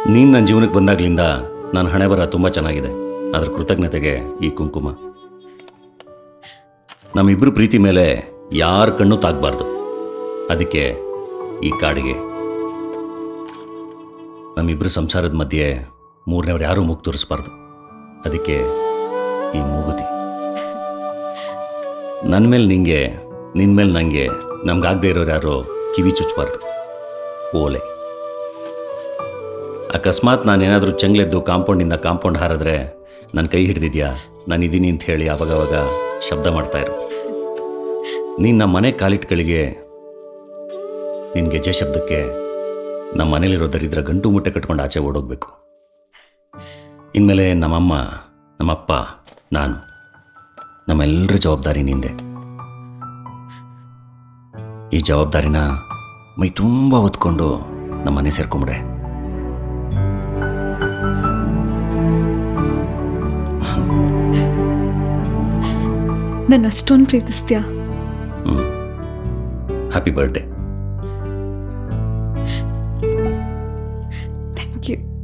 ನೀನು ನನ್ನ ಜೀವನಕ್ಕೆ ಬಂದಾಗ್ಲಿಂದ ನನ್ನ ಹಣೆ ಬರ ತುಂಬ ಚೆನ್ನಾಗಿದೆ ಅದರ ಕೃತಜ್ಞತೆಗೆ ಈ ಕುಂಕುಮ ನಮ್ಮಿಬ್ಬರು ಪ್ರೀತಿ ಮೇಲೆ ಯಾರ ಕಣ್ಣು ತಾಗಬಾರ್ದು ಅದಕ್ಕೆ ಈ ಕಾಡಿಗೆ ನಮ್ಮಿಬ್ಬರು ಸಂಸಾರದ ಮಧ್ಯೆ ಮೂರನೇವ್ರು ಯಾರೂ ಮೂಗು ತೋರಿಸ್ಬಾರ್ದು ಅದಕ್ಕೆ ಈ ಮೂಗುತಿ ನನ್ನ ಮೇಲೆ ನಿಂಗೆ ನಿನ್ನ ಮೇಲೆ ನನಗೆ ನಮ್ಗಾಗದೇ ಇರೋರು ಯಾರೋ ಕಿವಿ ಚುಚ್ಚಬಾರ್ದು ಓಲೆ ಅಕಸ್ಮಾತ್ ನಾನೇನಾದರೂ ಚೆಂಗ್ಲೆದ್ದು ಕಾಂಪೌಂಡಿಂದ ಕಾಂಪೌಂಡ್ ಹಾರಿದ್ರೆ ನನ್ನ ಕೈ ಹಿಡಿದಿದ್ಯಾ ನಾನು ಇದ್ದೀನಿ ಅಂತ ಹೇಳಿ ಅವಾಗವಾಗ ಶಬ್ದ ಮಾಡ್ತಾ ಇರು ನೀನು ನಮ್ಮ ಮನೆ ಕಾಲಿಟ್ಗಳಿಗೆ ನಿನ್ನ ಗೆಜ್ಜೆ ಶಬ್ದಕ್ಕೆ ನಮ್ಮ ಮನೇಲಿರೋ ದರಿದ್ರ ಗಂಟು ಮುಟ್ಟೆ ಕಟ್ಕೊಂಡು ಆಚೆ ಓಡೋಗ್ಬೇಕು ಇನ್ಮೇಲೆ ನಮ್ಮಮ್ಮ ನಮ್ಮಪ್ಪ ನಾನು ನಮ್ಮೆಲ್ಲರ ಜವಾಬ್ದಾರಿ ನಿಂದೆ ಈ ಜವಾಬ್ದಾರಿನ ಮೈ ತುಂಬ ಹೊತ್ಕೊಂಡು ನಮ್ಮ ಮನೆ ಸೇರ್ಕೊಂಬಿಡೆ ನನ್ನ ಅಷ್ಟೊಂದು ಪ್ರೀತಿಸ್ತೀಯಾ ಹ್ಞೂ ಹ್ಯಾಪಿ ಬರ್ಡೇ ಥ್ಯಾಂಕ್ ಯು